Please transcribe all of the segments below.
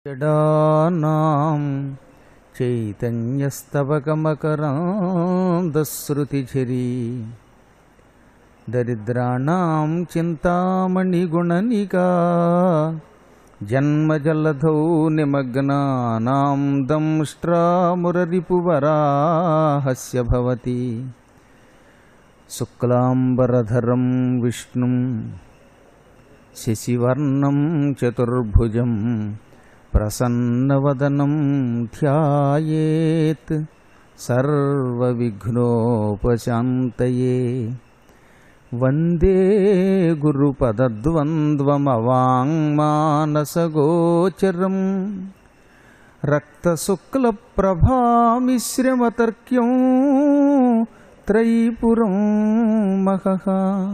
జడానాం చైతన్యస్తవకమకరాంధశ్రుతిఝరీ దరిద్రాణం చింతామణిగుణనికా జన్మజలధౌ నిమగ్నానాం దంష్ట్రామురరిపువరాహస్య భవతి శుక్లాంబరధరం విష్ణుం శశివర్ణం చతుర్భుజం ప్రసన్నవదనం ధ్యాయేత్ సర్వవిఘ్నోపశాంతయే వందే గురుపదద్వంద్వమవాङ्మానసగోచరం రక్తశుక్లప్రభామిశ్రమతర్క్యం త్రైపురం మహః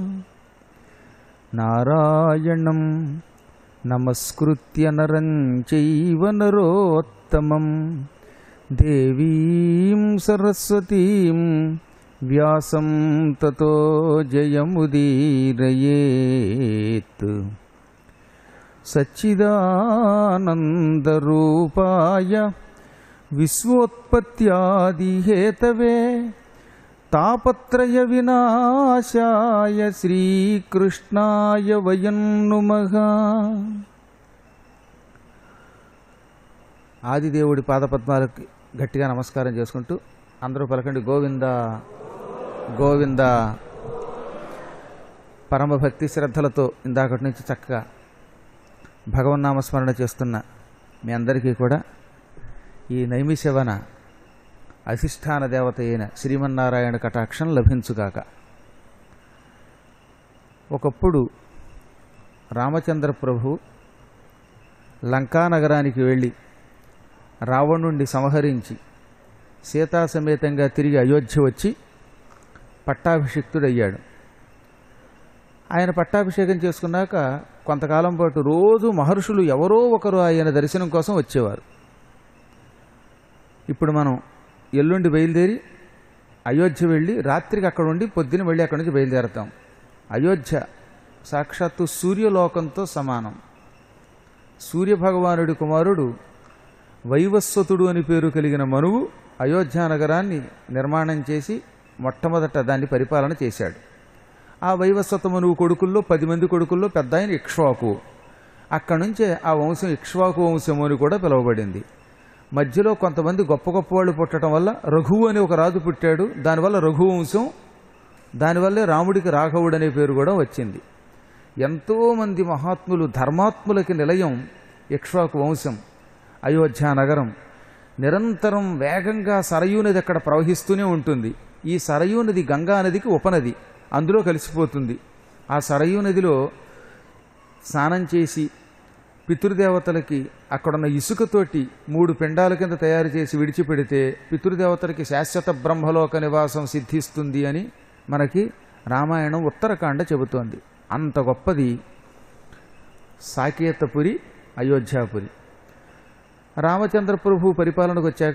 నారాయణం నమస్కృత్య నరం చైవ నరోత్తమం దేవీం సరస్వతీం వ్యాసం తతో జయముదీరయేత్ సచ్చిదానందరూపాయ విశ్వోత్పత్యాదిహేతవే తాపత్రయ వినాశాయ శ్రీకృష్ణాయ వయం నుమః ఆదిదేవుడి పాదపద్మాలకు గట్టిగా నమస్కారం చేసుకుంటూ అందరూ పలకండి గోవింద గోవింద పరమభక్తి శ్రద్ధలతో ఇందాకటి నుంచి చక్కగా భగవన్నామస్మరణ చేస్తున్న మీ అందరికీ కూడా ఈ నైమిషవన అధిష్టాన దేవత అయిన శ్రీమన్నారాయణ కటాక్షం లభించుగాక ఒకప్పుడు రామచంద్ర ప్రభు లంకానగరానికి వెళ్ళి రావణుణ్ణి సంహరించి సీతాసమేతంగా తిరిగి అయోధ్య వచ్చి పట్టాభిషిక్తుడయ్యాడు ఆయన పట్టాభిషేకం చేసుకున్నాక కొంతకాలం పాటు రోజు మహర్షులు ఎవరో ఒకరు ఆయన దర్శనం కోసం వచ్చేవారు ఇప్పుడు మనం ఎల్లుండి బయలుదేరి అయోధ్య వెళ్ళి రాత్రికి అక్కడ ఉండి పొద్దున వెళ్ళి అక్కడి నుంచి బయలుదేరతాం అయోధ్య సాక్షాత్తు సూర్యలోకంతో సమానం సూర్యభగవానుడి కుమారుడు వైవస్వతుడు అని పేరు కలిగిన మనువు అయోధ్య నగరాన్ని నిర్మాణం చేసి మొట్టమొదట దాన్ని పరిపాలన చేశాడు ఆ వైవస్వత మనువు కొడుకుల్లో పది మంది కొడుకుల్లో పెద్ద ఆయన ఇక్ష్వాకు అక్కడి నుంచే ఆ వంశం ఇక్ష్వాకు వంశము అని కూడా పిలువబడింది మధ్యలో కొంతమంది గొప్ప గొప్ప వాళ్ళు పుట్టడం వల్ల రఘువు అని ఒక రాజు పుట్టాడు దానివల్ల రఘువంశం దానివల్లే రాముడికి రాఘవుడు అనే పేరు కూడా వచ్చింది ఎంతోమంది మహాత్ములు ధర్మాత్ములకి నిలయం ఇక్ష్వాకు వంశం అయోధ్య నగరం నిరంతరం వేగంగా సరయూ నది అక్కడ ప్రవహిస్తూనే ఉంటుంది ఈ సరయూ నది గంగా నదికి ఉపనది అందులో కలిసిపోతుంది ఆ సరయూ నదిలో స్నానం చేసి పితృదేవతలకి అక్కడున్న ఇసుకతోటి మూడు పిండాల కింద తయారు చేసి విడిచిపెడితే పితృదేవతలకి శాశ్వత బ్రహ్మలోక నివాసం సిద్ధిస్తుంది అని మనకి రామాయణం ఉత్తరాఖండ చెబుతోంది అంత గొప్పది సాకేతపురి అయోధ్యాపురి రామచంద్ర ప్రభు పరిపాలనకు వచ్చాక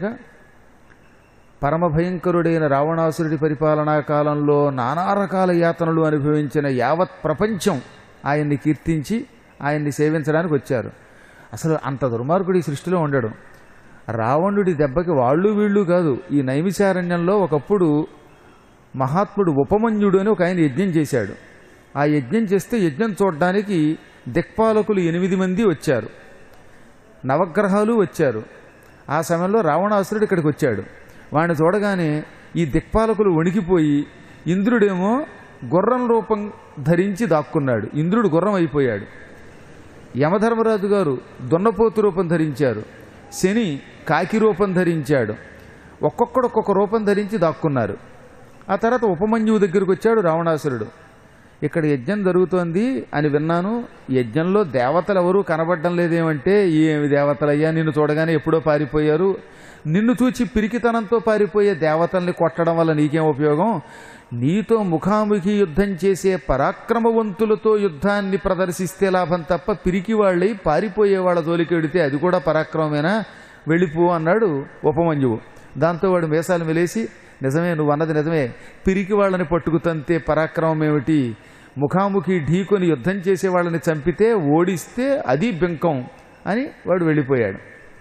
పరమ భయంకరుడైన రావణాసురుడి పరిపాలనా కాలంలో నానా రకాల యాతనలు అనుభవించిన యావత్ ప్రపంచం ఆయన్ని కీర్తించి ఆయన్ని సేవించడానికి వచ్చారు అసలు అంత దుర్మార్గుడి సృష్టిలో ఉండడు రావణుడి దెబ్బకి వాళ్ళు వీళ్ళు కాదు ఈ నైమిశారణ్యంలో ఒకప్పుడు మహాత్ముడు ఉపమన్యుడు అని ఒక ఆయన యజ్ఞం చేశాడు ఆ యజ్ఞం చేస్తే యజ్ఞం చూడడానికి దిక్పాలకులు ఎనిమిది మంది వచ్చారు నవగ్రహాలు వచ్చారు ఆ సమయంలో రావణాసురుడు ఇక్కడికి వచ్చాడు వాడిని చూడగానే ఈ దిక్పాలకులు వణికిపోయి ఇంద్రుడేమో గుర్రం రూపం ధరించి దాక్కున్నాడు ఇంద్రుడు గుర్రం అయిపోయాడు యమధర్మరాజు గారు దున్నపోతు రూపం ధరించారు శని కాకి రూపం ధరించాడు ఒక్కొక్కడు ఒక్కొక్క రూపం ధరించి దాక్కున్నారు ఆ తర్వాత ఉపమన్యువు దగ్గరికి వచ్చాడు రావణాసురుడు ఇక్కడ యజ్ఞం జరుగుతోంది అని విన్నాను యజ్ఞంలో దేవతలు ఎవరూ కనబడడం లేదేమంటే ఏమి దేవతలయ్యా నిన్ను చూడగానే ఎప్పుడో పారిపోయారు నిన్ను చూచి పిరికితనంతో పారిపోయే దేవతల్ని కొట్టడం వల్ల నీకేం ఉపయోగం నీతో ముఖాముఖి యుద్ధం చేసే పరాక్రమవంతులతో యుద్ధాన్ని ప్రదర్శిస్తే లాభం తప్ప పిరికి వాళ్ళై పారిపోయే వాళ్ళ జోలికి వెడితే అది కూడా పరాక్రమమేనా వెళ్ళిపో అన్నాడు ఉపమంజువు దాంతో వాడు మేసాలు వెలేసి నిజమే నువ్వు అన్నది నిజమే పిరికి వాళ్ళని పట్టుకుతంతే పరాక్రమం ఏమిటి ముఖాముఖి ఢీకొని యుద్ధం చేసే వాళ్ళని చంపితే ఓడిస్తే అది బెంకం అని వాడు వెళ్ళిపోయాడు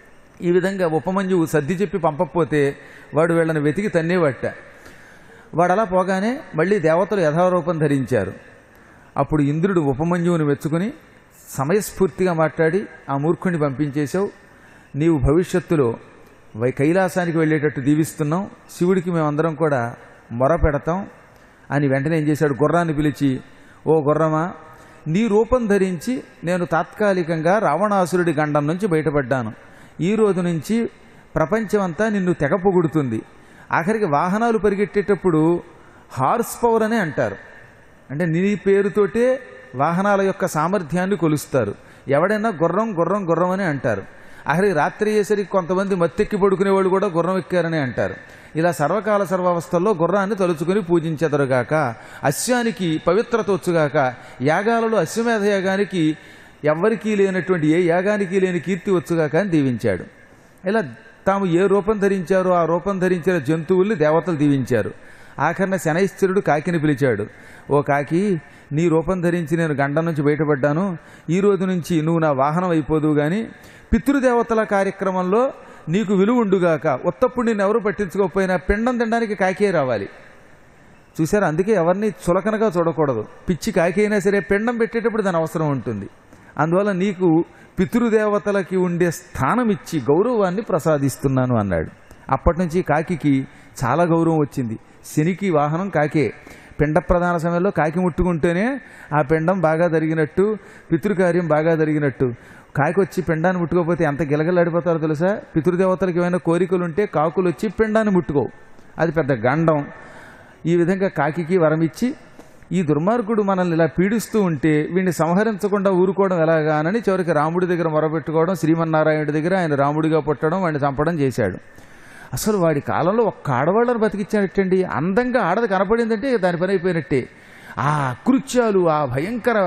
ఈ విధంగా ఉపమంజువు సర్ది చెప్పి పంపకపోతే వాడు వీళ్ళని వెతికి తన్నేవట్ట వాడు అలా పోగానే మళ్ళీ దేవతలు యథారూపం ధరించారు అప్పుడు ఇంద్రుడు ఉపమంజువుని మెచ్చుకుని సమయస్ఫూర్తిగా మాట్లాడి ఆ మూర్ఖుని పంపించేశావు నీవు భవిష్యత్తులో వై కైలాసానికి వెళ్ళేటట్టు దీవిస్తున్నాం శివుడికి మేమందరం కూడా మొర పెడతాం అని వెంటనే ఏం చేశాడు గుర్రాన్ని పిలిచి ఓ గుర్రమా నీ రూపం ధరించి నేను తాత్కాలికంగా రావణాసురుడి గండం నుంచి బయటపడ్డాను ఈ రోజు నుంచి ప్రపంచమంతా నిన్ను తెగ పొగుడుతుంది ఆఖరికి వాహనాలు పరిగెట్టేటప్పుడు హార్స్ పవర్ అనే అంటారు అంటే నీ పేరుతోటే వాహనాల యొక్క సామర్థ్యాన్ని కొలుస్తారు ఎవడైనా గుర్రం గుర్రం గుర్రం అని అంటారు ఆఖరికి రాత్రి అయ్యేసరికి కొంతమంది మత్తెక్కి పడుకునే వాళ్ళు కూడా గుర్రం ఎక్కారని అంటారు ఇలా సర్వకాల సర్వావస్థల్లో గుర్రాన్ని తలుచుకుని పూజించెదరుగాక అశ్వానికి పవిత్రత వచ్చుగాక యాగాలలో అశ్వమేధ యాగానికి ఎవ్వరికీ లేనటువంటి ఏ యాగానికి లేని కీర్తి వచ్చుగాక అని దీవించాడు ఇలా తాము ఏ రూపం ధరించారో ఆ రూపం ధరించిన జంతువుల్ని దేవతలు దీవించారు ఆఖరణ శనైశ్చరుడు కాకిని పిలిచాడు ఓ కాకి నీ రూపం ధరించి నేను గండం నుంచి బయటపడ్డాను ఈ రోజు నుంచి నువ్వు నా వాహనం అయిపోదువు గాని పితృదేవతల కార్యక్రమంలో నీకు విలువ ఉండుగాక ఉత్తప్పుడు నేను ఎవరు పట్టించుకోకపోయినా పిండం తినడానికి కాకే రావాలి చూసారు అందుకే ఎవరిని చులకనగా చూడకూడదు పిచ్చి కాకి అయినా సరే పిండం పెట్టేటప్పుడు దాని అవసరం ఉంటుంది అందువల్ల నీకు పితృదేవతలకి ఉండే స్థానం ఇచ్చి గౌరవాన్ని ప్రసాదిస్తున్నాను అన్నాడు అప్పటి నుంచి కాకికి చాలా గౌరవం వచ్చింది శనికి వాహనం కాకే పిండ ప్రధాన సమయంలో కాకి ముట్టుకుంటేనే ఆ పిండం బాగా జరిగినట్టు పితృకార్యం బాగా జరిగినట్టు కాకి వచ్చి పిండాన్ని ముట్టుకోకపోతే ఎంత గిలగలాడిపోతారో తెలుసా పితృదేవతలకు ఏమైనా కోరికలు ఉంటే కాకులు వచ్చి పిండాన్ని ముట్టుకోవు అది పెద్ద గండం ఈ విధంగా కాకికి వరమిచ్చి ఈ దుర్మార్గుడు మనల్ని ఇలా పీడిస్తూ ఉంటే వీడిని సంహరించకుండా ఊరుకోవడం ఎలాగా అని చివరికి రాముడి దగ్గర మొరపెట్టుకోవడం శ్రీమన్నారాయణుడి దగ్గర ఆయన రాముడిగా పుట్టడం వాడిని చంపడం చేశాడు అసలు వాడి కాలంలో ఒక్క ఆడవాళ్ళని బతికిచ్చాడటండి అందంగా ఆడది కనపడిందంటే దాని పని అయిపోయినట్టే ఆ కృత్యాలు ఆ భయంకర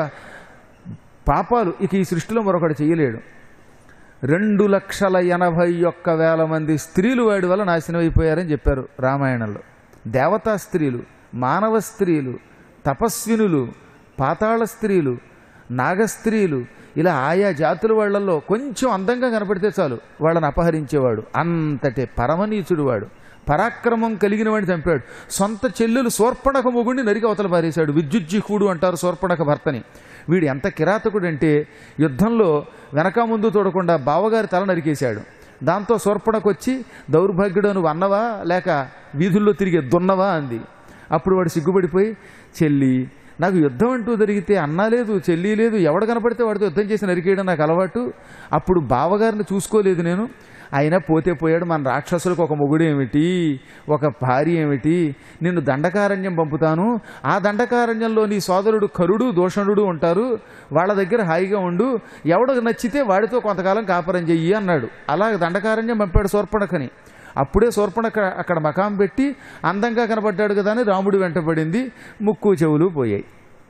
పాపాలు ఇక ఈ సృష్టిలో మరొకటి చేయలేడు రెండు లక్షల ఎనభై ఒక్క వేల మంది స్త్రీలు వాడి వల్ల నాశనం అయిపోయారని చెప్పారు రామాయణంలో దేవతా స్త్రీలు మానవ స్త్రీలు తపస్వినులు పాతాళ స్త్రీలు నాగస్త్రీలు ఇలా ఆయా జాతుల వాళ్ళల్లో కొంచెం అందంగా కనపడితే చాలు వాళ్ళని అపహరించేవాడు అంతటి పరమనీచుడు వాడు పరాక్రమం కలిగిన వాడిని చంపాడు సొంత చెల్లెలు శూర్పణక మొగుడిని నరికి అవతల పారేశాడు విద్యుజ్జిహుడు అంటారు శూర్పణక భర్తని వీడు ఎంత కిరాతకుడంటే యుద్ధంలో వెనక ముందు చూడకుండా బావగారి తల నరికేశాడు దాంతో శూర్పణకు వచ్చి దౌర్భాగ్యుడు నువ్వు అన్నవా లేక వీధుల్లో తిరిగే దున్నవా అంది అప్పుడు వాడు సిగ్గుపడిపోయి చెల్లి నాకు యుద్ధం అంటూ జరిగితే అన్నా లేదు చెల్లి లేదు ఎవడు కనపడితే వాడితో యుద్ధం చేసి నరికేయడం నాకు అలవాటు అప్పుడు బావగారిని చూసుకోలేదు నేను అయినా పోతే పోయాడు మన రాక్షసులకు ఒక మొగుడు ఏమిటి ఒక భార్య ఏమిటి నిన్ను దండకారణ్యం పంపుతాను ఆ దండకారణ్యంలో నీ సోదరుడు కరుడు దోషణుడు ఉంటారు వాళ్ళ దగ్గర హాయిగా ఉండు ఎవడకు నచ్చితే వాడితో కొంతకాలం కాపురం చెయ్యి అన్నాడు అలా దండకారణ్యం పంపాడు శూర్పణకని అప్పుడే శూర్పణక అక్కడ మకాం పెట్టి అందంగా కనబడ్డాడు కదా అని రాముడు వెంటబడింది ముక్కు చెవులు పోయాయి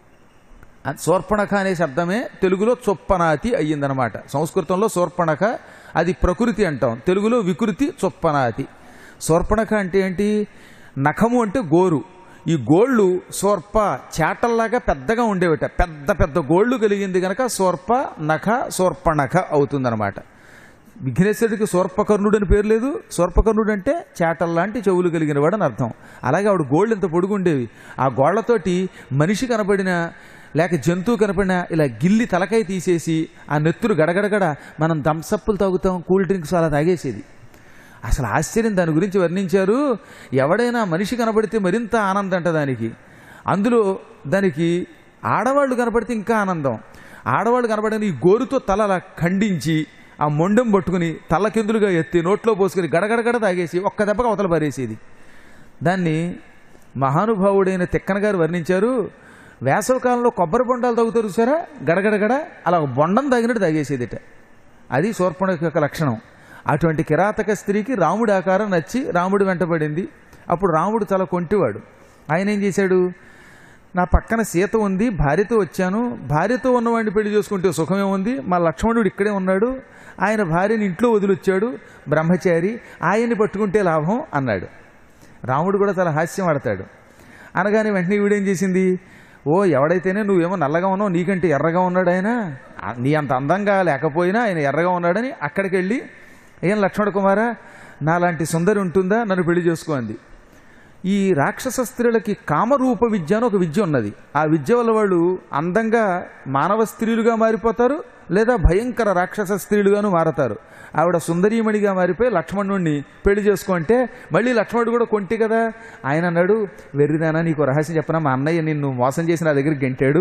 ఆ శూర్పణఖ అనే శబ్దమే తెలుగులో చొప్పనాతి అయ్యిందనమాట సంస్కృతంలో శూర్పణఖ అది ప్రకృతి అంటాం తెలుగులో వికృతి చొప్పనాతి శూర్పణఖ అంటే ఏంటి నఖము అంటే గోరు ఈ గోళ్ళు సోర్ప చేటల్లాగా పెద్దగా ఉండేవిట పెద్ద పెద్ద గోళ్ళు కలిగింది కనుక సోర్ప నఖ సోర్పణఖ అవుతుందన్నమాట విఘ్నేశ్వరుడికి సోర్పకర్ణుడు అని పేరు లేదు సోర్పకర్ణుడు అంటే చేటల్లాంటి చెవులు కలిగిన వాడు అని అర్థం అలాగే ఆవిడ గోళ్ళు ఇంత పొడుగుండేవి ఆ గోళ్లతోటి మనిషి కనపడిన లేక జంతువు కనపడినా ఇలా గిల్లి తలకాయ తీసేసి ఆ నెత్తురు గడగడగడ మనం దంసప్పులు తాగుతాం కూల్ డ్రింక్స్ అలా తాగేసేది అసలు ఆశ్చర్యం దాని గురించి వర్ణించారు ఎవడైనా మనిషి కనబడితే మరింత ఆనందం అంట దానికి అందులో దానికి ఆడవాళ్ళు కనపడితే ఇంకా ఆనందం ఆడవాళ్ళు కనపడిన ఈ గోరుతో తల అలా ఖండించి ఆ మొండెం పట్టుకుని తలకిందులుగా ఎత్తి నోట్లో పోసుకుని గడగడగడ తాగేసి ఒక్క దెబ్బగా అవతల పారేసేది దాన్ని మహానుభావుడైన తిక్కన గారు వర్ణించారు వేసవకాలంలో కొబ్బరి బొండాలు తాగుతారు చూసారా గడగడగడ అలా ఒక బొండం తాగినట్టు తాగేసేదిట అది శూర్పణ యొక్క లక్షణం అటువంటి కిరాతక స్త్రీకి రాముడి ఆకారం నచ్చి రాముడు వెంటబడింది అప్పుడు రాముడు చాలా కొంటివాడు ఆయన ఏం చేశాడు నా పక్కన సీత ఉంది భార్యతో వచ్చాను భార్యతో ఉన్నవాడిని పెళ్లి చేసుకుంటే సుఖమే ఉంది మా లక్ష్మణుడు ఇక్కడే ఉన్నాడు ఆయన భార్యని ఇంట్లో వదిలొచ్చాడు బ్రహ్మచారి ఆయన్ని పట్టుకుంటే లాభం అన్నాడు రాముడు కూడా చాలా హాస్యం ఆడతాడు అనగానే వెంటనే వీడేం చేసింది ఓ ఎవడైతేనే నువ్వేమో నల్లగా ఉన్నావు నీకంటే ఎర్రగా ఉన్నాడు ఆయన ఆ, నీ అంత అందంగా లేకపోయినా ఆయన ఎర్రగా ఉన్నాడని అక్కడికి వెళ్ళి ఏం లక్ష్మణ కుమారా నాలాంటి సుందరి ఉంటుందా నన్ను పెళ్లి చేసుకో అంది ఈ రాక్షస స్త్రీలకి కామరూప విద్య అని ఒక విద్య ఉన్నది ఆ విద్య వల్ల వాళ్ళు అందంగా మానవ స్త్రీలుగా మారిపోతారు లేదా భయంకర రాక్షస స్త్రీలుగాను మారతారు ఆవిడ సుందరీమణిగా మారిపోయి లక్ష్మణుణ్ణి పెళ్లి చేసుకుంటే మళ్ళీ లక్ష్మణుడు కూడా కొంటి కదా ఆయన అన్నాడు వెర్రిదానా నీకు రహస్యం చెప్పనా మా అన్నయ్య నిన్ను మోసం చేసి నా దగ్గరికి గెంటాడు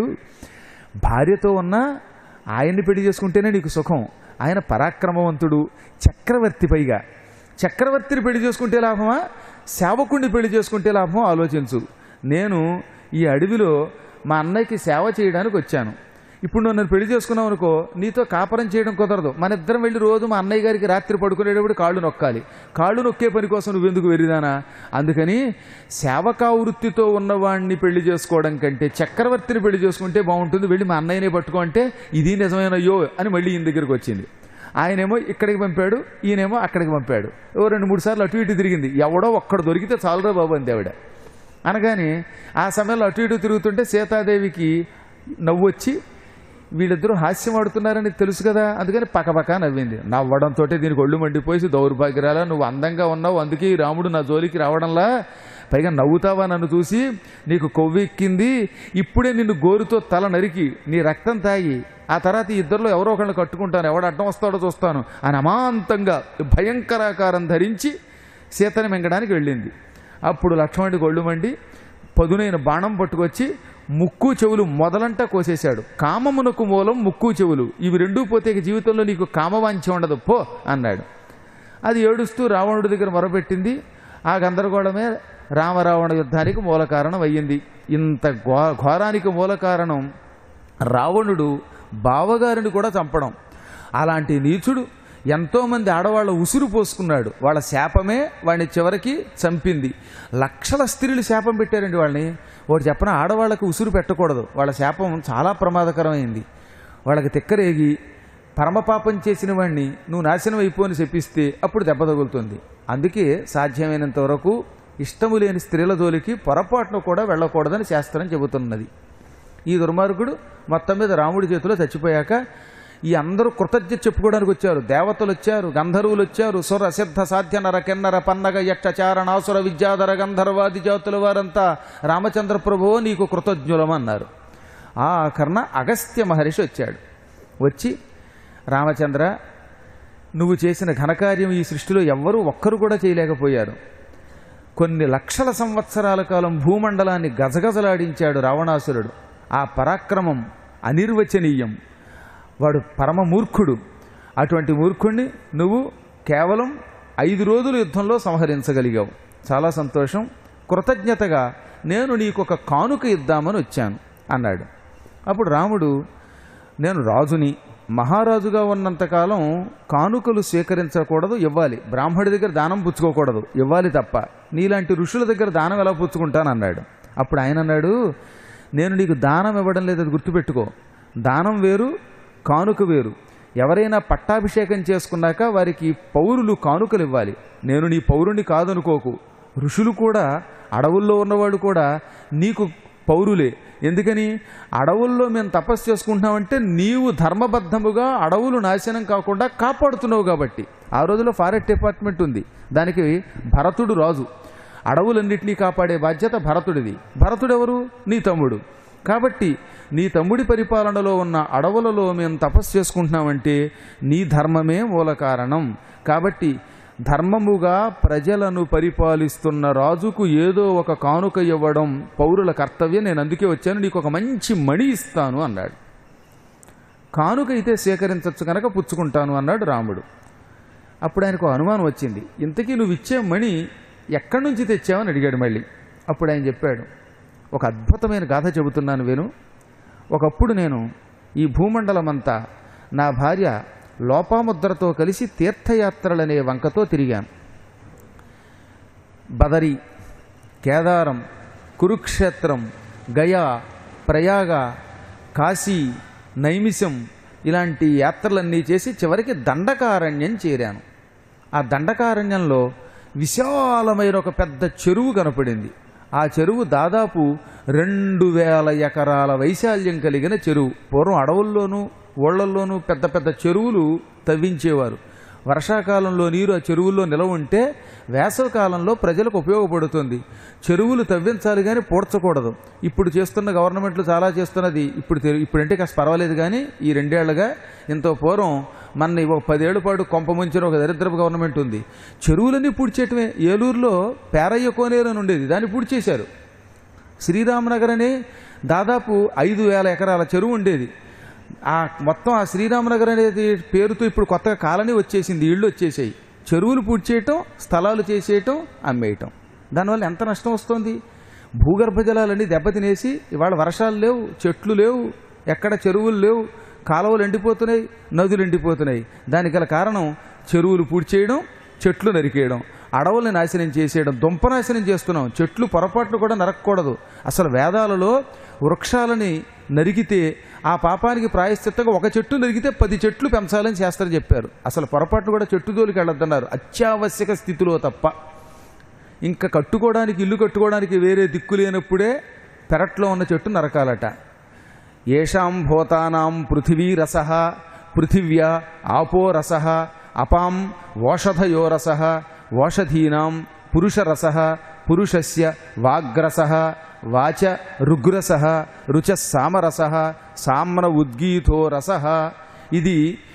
భార్యతో ఉన్న ఆయన్ని పెళ్లి చేసుకుంటేనే నీకు సుఖం ఆయన పరాక్రమవంతుడు చక్రవర్తి పైగా చక్రవర్తిని పెళ్లి చేసుకుంటే లాభమా సేవకుణ్ణి పెళ్లి చేసుకుంటే లాభమా ఆలోచించు నేను ఈ అడవిలో మా అన్నయ్యకి సేవ చేయడానికి వచ్చాను ఇప్పుడు నువ్వు నన్ను పెళ్లి చేసుకున్నావు అనుకో నీతో కాపరం చేయడం కుదరదు మన ఇద్దరం వెళ్ళి రోజు మా అన్నయ్య గారికి రాత్రి పడుకునేటప్పుడు కాళ్ళు నొక్కాలి కాళ్ళు నొక్కే పని కోసం నువ్వెందుకు వెరిదానా అందుకని సేవకా వృత్తితో ఉన్నవాడిని పెళ్లి చేసుకోవడం కంటే చక్రవర్తిని పెళ్లి చేసుకుంటే బాగుంటుంది వెళ్ళి మా అన్నయ్యనే పట్టుకో అంటే ఇది నిజమైనయ్యో అని మళ్ళీ ఈయన దగ్గరికి వచ్చింది ఆయనేమో ఇక్కడికి పంపాడు ఈయనేమో అక్కడికి పంపాడు ఓ రెండు మూడు సార్లు అటు ఇటు తిరిగింది ఎవడో ఒక్కడు దొరికితే చాలరా బాబు అంది ఆవిడ అనగానే ఆ సమయంలో అటు ఇటు తిరుగుతుంటే సీతాదేవికి నవ్వు వచ్చి వీళ్ళిద్దరూ హాస్యం ఆడుతున్నారని తెలుసు కదా అందుకని పకపక నవ్వింది నవ్వడంతో దీనికి ఒళ్ళు మండిపోయి దౌర్భాగ్యరాలా నువ్వు అందంగా ఉన్నావు అందుకే ఈ రాముడు నా జోలికి రావడంలా పైగా నవ్వుతావా నన్ను చూసి నీకు కొవ్వెక్కింది ఇప్పుడే నిన్ను గోరుతో తల నరికి నీ రక్తం తాగి ఆ తర్వాత ఈ ఇద్దరిలో ఎవరో ఒకళ్ళని కట్టుకుంటాను ఎవడు అడ్డం వస్తాడో చూస్తాను అని అమాంతంగా భయంకరాకారం ధరించి సీతని మింగడానికి వెళ్ళింది అప్పుడు లక్ష్మణుడికి ఒళ్ళు మండి పదునైన బాణం పట్టుకొచ్చి ముక్కు చెవులు మొదలంటా కోసేశాడు కామమునకు మూలం ముక్కు చెవులు ఇవి రెండూ పోతే ఇక జీవితంలో నీకు కామవాంఛ ఉండదు పో అన్నాడు అది ఏడుస్తూ రావణుడి దగ్గర మొరపెట్టింది ఆ గందరగోళమే రామరావణ యుద్ధానికి మూల కారణం అయ్యింది ఇంత ఘో ఘోరానికి మూల కారణం రావణుడు బావగారిని కూడా చంపడం అలాంటి నీచుడు ఎంతోమంది ఆడవాళ్ళ ఉసురు పోసుకున్నాడు వాళ్ళ శాపమే వాడిని చివరికి చంపింది లక్షల స్త్రీలు శాపం పెట్టారండి వాళ్ళని ఒకటి చెప్పన ఆడవాళ్ళకి ఉసురు పెట్టకూడదు వాళ్ళ శాపం చాలా ప్రమాదకరమైంది వాళ్ళకి తిక్కరేగి పరమపాపం చేసిన వాడిని నువ్వు నాశనం అయిపోని చెప్పిస్తే అప్పుడు దెబ్బ తగులుతుంది అందుకే సాధ్యమైనంత వరకు ఇష్టము లేని స్త్రీల జోలికి పొరపాటును కూడా వెళ్ళకూడదని శాస్త్రం చెబుతున్నది ఈ దుర్మార్గుడు మొత్తం మీద రాముడి చేతిలో చచ్చిపోయాక ఈ అందరూ కృతజ్ఞత చెప్పుకోవడానికి వచ్చారు దేవతలు వచ్చారు గంధర్వులు వచ్చారు సుర సిద్ధ సాధ్య నర కిన్నర పన్నగ యక్ష చారణాసుర విద్యాధర గంధర్వాది జాతుల వారంతా రామచంద్ర ప్రభువో నీకు కృతజ్ఞులమన్నారు ఆ కర్ణ అగస్త్య మహర్షి వచ్చాడు వచ్చి రామచంద్ర నువ్వు చేసిన ఘనకార్యం ఈ సృష్టిలో ఎవ్వరూ ఒక్కరు కూడా చేయలేకపోయారు కొన్ని లక్షల సంవత్సరాల కాలం భూమండలాన్ని గజగజలాడించాడు రావణాసురుడు ఆ పరాక్రమం అనిర్వచనీయం వాడు పరమ మూర్ఖుడు అటువంటి మూర్ఖుణ్ణి నువ్వు కేవలం ఐదు రోజుల యుద్ధంలో సంహరించగలిగావు చాలా సంతోషం కృతజ్ఞతగా నేను నీకు ఒక కానుక ఇద్దామని వచ్చాను అన్నాడు అప్పుడు రాముడు నేను రాజుని మహారాజుగా ఉన్నంతకాలం కానుకలు స్వీకరించకూడదు ఇవ్వాలి బ్రాహ్మడి దగ్గర దానం పుచ్చుకోకూడదు ఇవ్వాలి తప్ప నీలాంటి ఋషుల దగ్గర దానం ఎలా పుచ్చుకుంటాను అన్నాడు అప్పుడు ఆయన అన్నాడు నేను నీకు దానం ఇవ్వడం లేదు అది గుర్తుపెట్టుకో దానం వేరు కానుక వేరు ఎవరైనా పట్టాభిషేకం చేసుకున్నాక వారికి పౌరులు కానుకలు ఇవ్వాలి నేను నీ పౌరుని కాదనుకోకు ఋషులు కూడా అడవుల్లో ఉన్నవాడు కూడా నీకు పౌరులే ఎందుకని అడవుల్లో మేము తపస్సు చేసుకుంటున్నామంటే నీవు ధర్మబద్ధముగా అడవులు నాశనం కాకుండా కాపాడుతున్నావు కాబట్టి ఆ రోజుల్లో ఫారెస్ట్ డిపార్ట్మెంట్ ఉంది దానికి భరతుడు రాజు అడవులన్నింటినీ కాపాడే బాధ్యత భరతుడిది భరతుడెవరు నీ తమ్ముడు కాబట్టి నీ తమ్ముడి పరిపాలనలో ఉన్న అడవులలో మేము తపస్సు చేసుకుంటున్నామంటే నీ ధర్మమే మూల కారణం కాబట్టి ధర్మముగా ప్రజలను పరిపాలిస్తున్న రాజుకు ఏదో ఒక కానుక ఇవ్వడం పౌరుల కర్తవ్యం నేను అందుకే వచ్చాను నీకు ఒక మంచి మణి ఇస్తాను అన్నాడు కానుక అయితే సేకరించవచ్చు కనుక పుచ్చుకుంటాను అన్నాడు రాముడు అప్పుడు ఆయనకు ఒక అనుమానం వచ్చింది ఇంతకీ నువ్వు ఇచ్చే మణి ఎక్కడి నుంచి తెచ్చావని అడిగాడు మళ్ళీ అప్పుడు ఆయన చెప్పాడు ఒక అద్భుతమైన గాథ చెబుతున్నాను వేను ఒకప్పుడు నేను ఈ భూమండలమంతా నా భార్య లోపాముద్రతో కలిసి తీర్థయాత్రలనే వంకతో తిరిగాను బదరి కేదారం కురుక్షేత్రం గయా ప్రయాగ కాశీ నైమిషం ఇలాంటి యాత్రలన్నీ చేసి చివరికి దండకారణ్యం చేరాను ఆ దండకారణ్యంలో విశాలమైన ఒక పెద్ద చెరువు కనపడింది ఆ చెరువు దాదాపు రెండు వేల ఎకరాల వైశాల్యం కలిగిన చెరువు పూర్వం అడవుల్లోనూ ఓళ్లల్లోనూ పెద్ద పెద్ద చెరువులు తవ్వించేవారు వర్షాకాలంలో నీరు ఆ చెరువుల్లో నిలవ ఉంటే వేసవి కాలంలో ప్రజలకు ఉపయోగపడుతుంది చెరువులు తవ్వించాలి కానీ పూడ్చకూడదు ఇప్పుడు చేస్తున్న గవర్నమెంట్లు చాలా చేస్తున్నది ఇప్పుడు తెలు- ఇప్పుడంటే కాస్త పర్వాలేదు కానీ ఈ రెండేళ్లుగా ఇంత పూర్వం మన ఒక పదేళ్ల పాటు కొంప ముంచిన ఒక దరిద్రపు గవర్నమెంట్ ఉంది చెరువులన్నీ పూడ్చేయటమే ఏలూరులో పేరయ్య కోనేరు అని ఉండేది దాన్ని పూడ్చేశారు శ్రీరామనగర్ అనే దాదాపు ఐదు వేల ఎకరాల చెరువు ఉండేది ఆ మొత్తం ఆ శ్రీరామనగర్ అనేది పేరుతో ఇప్పుడు కొత్తగా కాలనీ వచ్చేసింది ఇళ్ళు వచ్చేసాయి చెరువులు పూడ్చేయటం స్థలాలు చేసేయటం అమ్మేయటం దానివల్ల ఎంత నష్టం వస్తుంది భూగర్భ జలాలన్నీ దెబ్బతినేసి ఇవాళ వర్షాలు లేవు చెట్లు లేవు ఎక్కడ చెరువులు లేవు కాలువలు ఎండిపోతున్నాయి నదులు ఎండిపోతున్నాయి దానికి గల కారణం చెరువులు పూడ్చేయడం చెట్లు నరికేయడం అడవుల్ని నాశనం చేసేయడం దుంప నాశనం చేస్తున్నాం చెట్లు పొరపాట్లు కూడా నరకకూడదు అసలు వేదాలలో వృక్షాలని నరికితే ఆ పాపానికి ప్రాయశ్చిత్తంగా ఒక చెట్టు నరికితే పది చెట్లు పెంచాలని చేస్తారని చెప్పారు అసలు పొరపాట్లు కూడా చెట్టు జోలికి వెళ్ళొద్దన్నారు అత్యావశ్యక స్థితిలో తప్ప ఇంకా కట్టుకోవడానికి ఇల్లు కట్టుకోవడానికి వేరే దిక్కు లేనప్పుడే పెరట్లో ఉన్న చెట్టు నరకాలట ఏషాం భూతానాం పృథివీ రస పృథివ్యా ఆపో రస అపాం ఓషధయో రస ఓషధీనాం పురుషరస పురుషస్య వాగ్రస వాచ రుగ్రస రుచ సామరస సామ్న ఉద్గీతో రస ఇది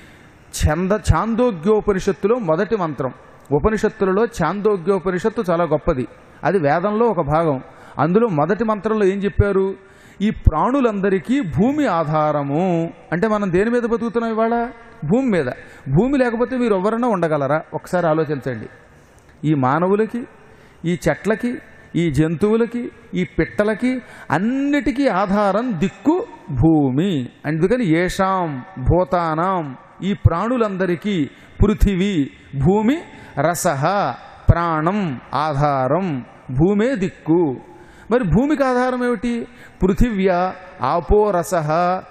ఛంద ఛాందోగ్యోపనిషత్తులో మొదటి మంత్రం ఉపనిషత్తులలో ఛాందోగ్యోపనిషత్తు చాలా గొప్పది అది వేదంలో ఒక భాగం అందులో మొదటి మంత్రంలో ఏం చెప్పారు ఈ ప్రాణులందరికీ భూమి ఆధారము అంటే మనం దేని మీద బతుకుతున్నాం ఇవాళ భూమి మీద భూమి లేకపోతే మీరు ఎవరన్నా ఉండగలరా ఒకసారి ఆలోచించండి ఈ మానవులకి ఈ చెట్లకి ఈ జంతువులకి ఈ పిట్టలకి అన్నిటికీ ఆధారం దిక్కు భూమి అందుకని ఏషాం భూతానాం ఈ ప్రాణులందరికీ పృథివీ భూమి రసహ ప్రాణం ఆధారం భూమే దిక్కు మరి భూమికి ఆధారం ఏమిటి పృథివ్య ఆపో రసహ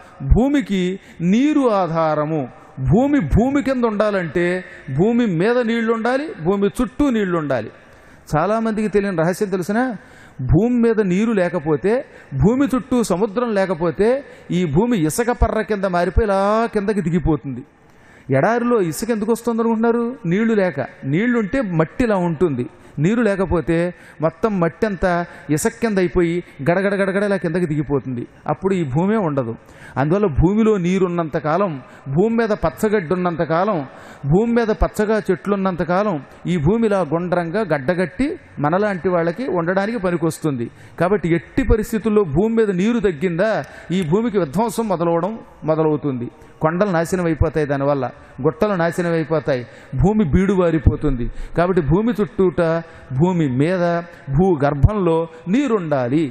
భూమికి నీరు ఆధారము భూమి భూమి కింద ఉండాలంటే భూమి మీద నీళ్లు ఉండాలి భూమి చుట్టూ నీళ్లు ఉండాలి చాలామందికి తెలియని రహస్యం తెలిసిన భూమి మీద నీరు లేకపోతే భూమి చుట్టూ సముద్రం లేకపోతే ఈ భూమి ఇసుక పర్ర కింద మారిపోయి ఇలా కిందకి దిగిపోతుంది ఎడారిలో ఇసుక ఎందుకు వస్తుంది అనుకుంటున్నారు నీళ్లు లేక నీళ్లుంటే మట్టి ఇలా ఉంటుంది నీరు లేకపోతే మొత్తం మట్టి అంతా ఇసుక కింద అయిపోయి గడగడ గడగడ ఇలా కిందకి దిగిపోతుంది అప్పుడు ఈ భూమే ఉండదు అందువల్ల భూమిలో నీరున్నంత కాలం భూమి మీద పచ్చగడ్డి ఉన్నంత కాలం భూమి మీద పచ్చగా చెట్లున్నంత కాలం ఈ భూమి ఇలా గుండ్రంగా గడ్డగట్టి మనలాంటి వాళ్ళకి ఉండడానికి పనికొస్తుంది కాబట్టి ఎట్టి పరిస్థితుల్లో భూమి మీద నీరు తగ్గిందా ఈ భూమికి విధ్వంసం మొదలవడం మొదలవుతుంది కొండలు నాశనం అయిపోతాయి దానివల్ల గుట్టలు నాశనం అయిపోతాయి భూమి బీడు వారిపోతుంది కాబట్టి భూమి చుట్టూట భూమి మీద భూ గర్భంలో నీరుండాలి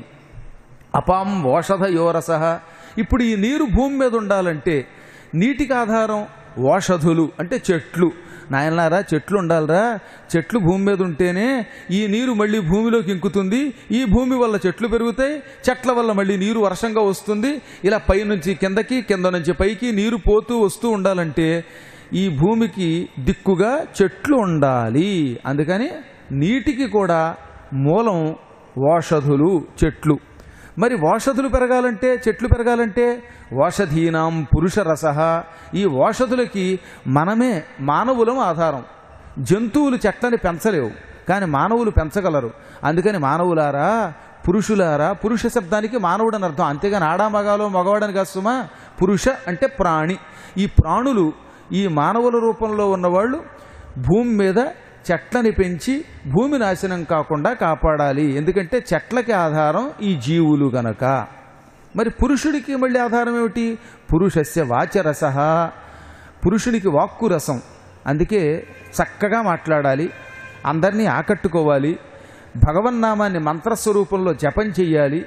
అపాం ఓషధ యోరస ఇప్పుడు ఈ నీరు భూమి మీద ఉండాలంటే నీటికి ఆధారం ఓషధులు అంటే చెట్లు నాయనలారా చెట్లు ఉండాలిరా చెట్లు భూమి మీద ఉంటేనే ఈ నీరు మళ్ళీ భూమిలోకి ఇంకుతుంది ఈ భూమి వల్ల చెట్లు పెరుగుతాయి చెట్ల వల్ల మళ్ళీ నీరు వర్షంగా వస్తుంది ఇలా పైనుంచి కిందకి కింద నుంచి పైకి నీరు పోతూ వస్తూ ఉండాలంటే ఈ భూమికి దిక్కుగా చెట్లు ఉండాలి అందుకని నీటికి కూడా మూలం ఓషధులు చెట్లు మరి ఓషధులు పెరగాలంటే చెట్లు పెరగాలంటే ఓషధీనాం పురుష రస ఈ ఓషధులకి మనమే మానవులం ఆధారం జంతువులు చెట్లని పెంచలేవు కానీ మానవులు పెంచగలరు అందుకని మానవులారా పురుషులారా పురుష శబ్దానికి మానవుడు అని అర్థం అంతేగాని ఆడా మగాలో మగవాడని కాదు సుమా పురుష అంటే ప్రాణి ఈ ప్రాణులు ఈ మానవుల రూపంలో ఉన్నవాళ్ళు భూమి మీద చెట్లని పెంచి భూమి నాశనం కాకుండా కాపాడాలి ఎందుకంటే చెట్లకి ఆధారం ఈ జీవులు గనక మరి పురుషుడికి మళ్ళీ ఆధారం ఏమిటి పురుషస్య వాచరస పురుషునికి వాక్కు రసం అందుకే చక్కగా మాట్లాడాలి అందరినీ ఆకట్టుకోవాలి భగవన్నామాన్ని మంత్రస్వరూపంలో జపం చెయ్యాలి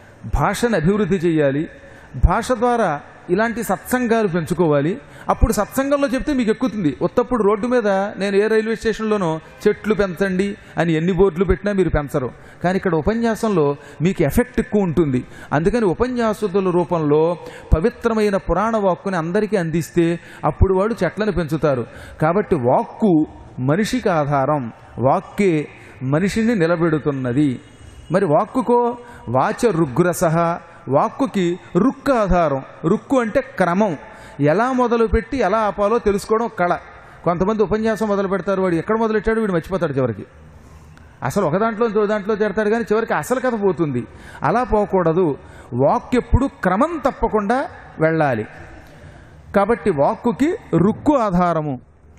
భాషను అభివృద్ధి చెయ్యాలి భాష ద్వారా ఇలాంటి సత్సంగాలు పెంచుకోవాలి అప్పుడు సత్సంగంలో చెప్తే మీకు ఎక్కుతుంది ఉత్తప్పుడు రోడ్డు మీద నేను ఏ రైల్వే స్టేషన్లోనో చెట్లు పెంచండి అని ఎన్ని బోర్డులు పెట్టినా మీరు పెంచరు కానీ ఇక్కడ ఉపన్యాసంలో మీకు ఎఫెక్ట్ ఎక్కువ ఉంటుంది అందుకని ఉపన్యాసతుల రూపంలో పవిత్రమైన పురాణ వాక్కుని అందరికీ అందిస్తే అప్పుడు వాడు చెట్లను పెంచుతారు కాబట్టి వాక్కు మనిషికి ఆధారం వాక్కే మనిషిని నిలబెడుతున్నది మరి వాక్కుకో వాచ రుగ్రస వాక్కుకి రుక్కు ఆధారం రుక్కు అంటే క్రమం ఎలా మొదలుపెట్టి ఎలా ఆపాలో తెలుసుకోవడం ఒక కళ కొంతమంది ఉపన్యాసం మొదలు పెడతారు వాడు ఎక్కడ మొదలెట్టాడు వీడు మర్చిపోతాడు చివరికి అసలు ఒక దాంట్లో ఇంకో దాంట్లో చేరతాడు కానీ చివరికి అసలు కథ పోతుంది అలా పోకూడదు వాక్ ఎప్పుడు క్రమం తప్పకుండా వెళ్ళాలి కాబట్టి వాక్కుకి రుక్కు ఆధారము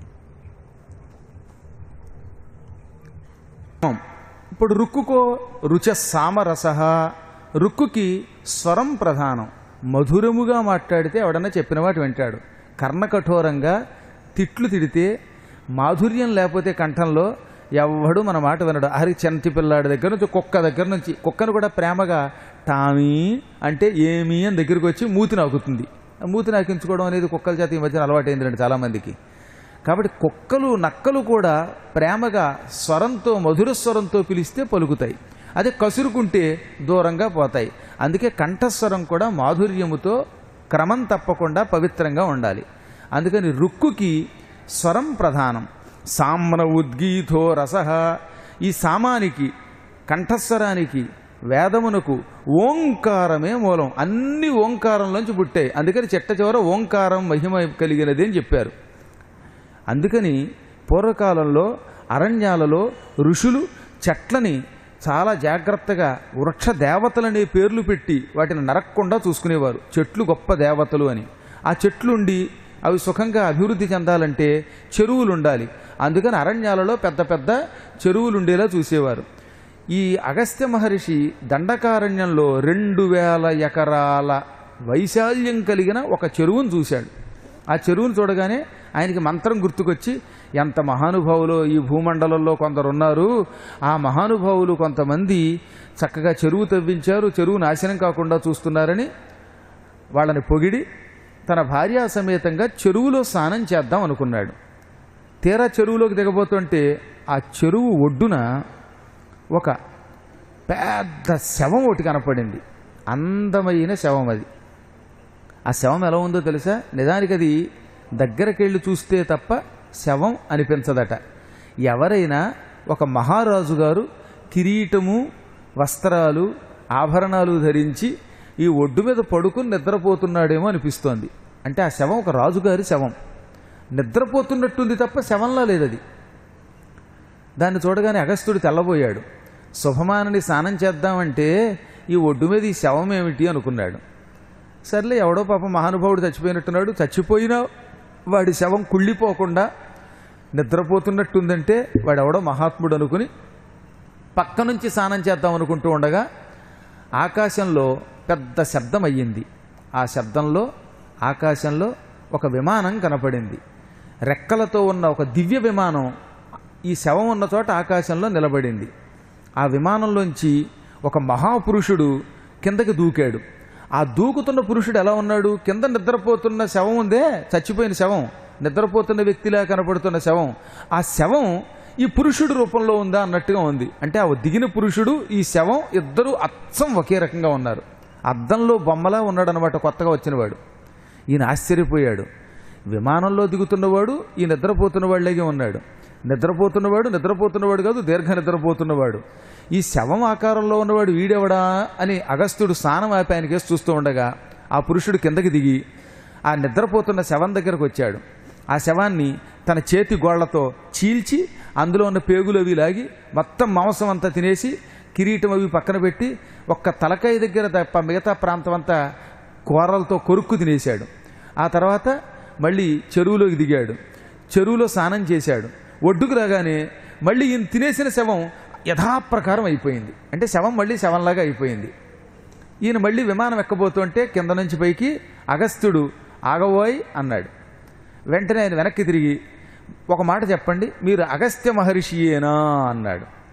ఇప్పుడు రుక్కుకో రుచ సామరస రుక్కుకి స్వరం ప్రధానం మధురముగా మాట్లాడితే ఎవడన్నా చెప్పిన వాటి వింటాడు కర్ణకఠోరంగా తిట్లు తిడితే మాధుర్యం లేకపోతే కంఠంలో ఎవడు మన మాట వినడు హరి చెంటి పిల్లాడి దగ్గర నుంచి కుక్క దగ్గర నుంచి కుక్కను కూడా ప్రేమగా టామీ అంటే ఏమి అని దగ్గరికి వచ్చి మూతి నాకుతుంది ఆ మూతి నాకించుకోవడం అనేది కుక్కల చేత ఈ మధ్యన అలవాటైందండి చాలామందికి కాబట్టి కుక్కలు నక్కలు కూడా ప్రేమగా స్వరంతో మధుర స్వరంతో పిలిస్తే పలుకుతాయి అదే కసురుకుంటే దూరంగా పోతాయి అందుకే కంఠస్వరం కూడా మాధుర్యముతో క్రమం తప్పకుండా పవిత్రంగా ఉండాలి అందుకని రుక్కుకి స్వరం ప్రధానం సామ్ర ఉద్గీతో రస ఈ సామానికి కంఠస్వరానికి వేదమునకు ఓంకారమే మూలం అన్ని ఓంకారంలోంచి పుట్టాయి అందుకని చెట్ట చివర ఓంకారం మహిమ కలిగినది అని చెప్పారు అందుకని పూర్వకాలంలో అరణ్యాలలో ఋషులు చెట్లని చాలా జాగ్రత్తగా వృక్ష దేవతలనే పేర్లు పెట్టి వాటిని నరక్కుండా చూసుకునేవారు చెట్లు గొప్ప దేవతలు అని ఆ చెట్లుండి అవి సుఖంగా అభివృద్ధి చెందాలంటే చెరువులు ఉండాలి అందుకని అరణ్యాలలో పెద్ద పెద్ద చెరువులు ఉండేలా చూసేవారు ఈ అగస్త్య మహర్షి దండకారణ్యంలో రెండు వేల ఎకరాల వైశాల్యం కలిగిన ఒక చెరువును చూశాడు ఆ చెరువును చూడగానే ఆయనకి మంత్రం గుర్తుకొచ్చి ఎంత మహానుభావులో ఈ భూమండలంలో కొందరు ఉన్నారు ఆ మహానుభావులు కొంతమంది చక్కగా చెరువు తవ్వించారు చెరువు నాశనం కాకుండా చూస్తున్నారని వాళ్ళని పొగిడి తన భార్యా సమేతంగా చెరువులో స్నానం చేద్దాం అనుకున్నాడు తీరా చెరువులోకి దిగబోతుంటే ఆ చెరువు ఒడ్డున ఒక పెద్ద శవం ఒకటి కనపడింది అందమైన శవం అది ఆ శవం ఎలా ఉందో తెలుసా నిజానికి అది దగ్గరకెళ్ళి చూస్తే తప్ప శవం అనిపించదట ఎవరైనా ఒక మహారాజు గారు కిరీటము వస్త్రాలు ఆభరణాలు ధరించి ఈ ఒడ్డు మీద పడుకుని నిద్రపోతున్నాడేమో అనిపిస్తోంది అంటే ఆ శవం ఒక రాజుగారి శవం నిద్రపోతున్నట్టుంది తప్ప శవంలా లేదది దాన్ని చూడగానే అగస్త్యుడు తెల్లబోయాడు శుభమానని స్నానం చేద్దామంటే ఈ ఒడ్డు మీద ఈ శవం ఏమిటి అనుకున్నాడు సర్లే ఎవడో పాపం మహానుభావుడు చచ్చిపోయినట్టున్నాడు చచ్చిపోయినా వాడి శవం కుళ్ళిపోకుండా నిద్రపోతున్నట్టుందంటే వాడెవడో మహాత్ముడు అనుకుని పక్క నుంచి స్నానం చేద్దాం అనుకుంటూ ఉండగా ఆకాశంలో పెద్ద శబ్దం అయ్యింది ఆ శబ్దంలో ఆకాశంలో ఒక విమానం కనపడింది రెక్కలతో ఉన్న ఒక దివ్య విమానం ఈ శవం ఉన్న చోట ఆకాశంలో నిలబడింది ఆ విమానంలోంచి ఒక మహాపురుషుడు కిందకి దూకాడు ఆ దూకుతున్న పురుషుడు ఎలా ఉన్నాడు కింద నిద్రపోతున్న శవం ఉందే చచ్చిపోయిన శవం నిద్రపోతున్న వ్యక్తిలా కనపడుతున్న శవం ఆ శవం ఈ పురుషుడు రూపంలో ఉందా అన్నట్టుగా ఉంది అంటే ఆ దిగిన పురుషుడు ఈ శవం ఇద్దరు అచ్చం ఒకే రకంగా ఉన్నారు అద్దంలో బొమ్మలా ఉన్నాడు అనమాట కొత్తగా వచ్చినవాడు ఈయన ఆశ్చర్యపోయాడు విమానంలో దిగుతున్నవాడు ఈ నిద్రపోతున్న వాళ్ళగే ఉన్నాడు నిద్రపోతున్నవాడు నిద్రపోతున్నవాడు కాదు దీర్ఘ నిద్రపోతున్నవాడు ఈ శవం ఆకారంలో ఉన్నవాడు వీడెవడా అని అగస్త్యుడు స్నానం ఆపి ఆయనకేసి చూస్తూ ఉండగా ఆ పురుషుడు కిందకి దిగి ఆ నిద్రపోతున్న శవం దగ్గరకు వచ్చాడు ఆ శవాన్ని తన చేతి గోళ్లతో చీల్చి అందులో ఉన్న పేగులు అవి లాగి మొత్తం మాంసం అంతా తినేసి కిరీటం అవి పక్కన పెట్టి ఒక్క తలకాయ దగ్గర తప్ప మిగతా ప్రాంతం అంతా కూరలతో కొరుక్కు తినేశాడు ఆ తర్వాత మళ్ళీ చెరువులోకి దిగాడు చెరువులో స్నానం చేశాడు ఒడ్డుకు రాగానే మళ్ళీ ఈయన తినేసిన శవం యథాప్రకారం అయిపోయింది అంటే శవం మళ్ళీ శవంలాగా అయిపోయింది ఈయన మళ్ళీ విమానం ఎక్కబోతుంటే కింద నుంచి పైకి అగస్త్యుడు ఆగబోయ్ అన్నాడు వెంటనే ఆయన వెనక్కి తిరిగి ఒక మాట చెప్పండి మీరు అగస్త్య మహర్షియేనా అన్నాడు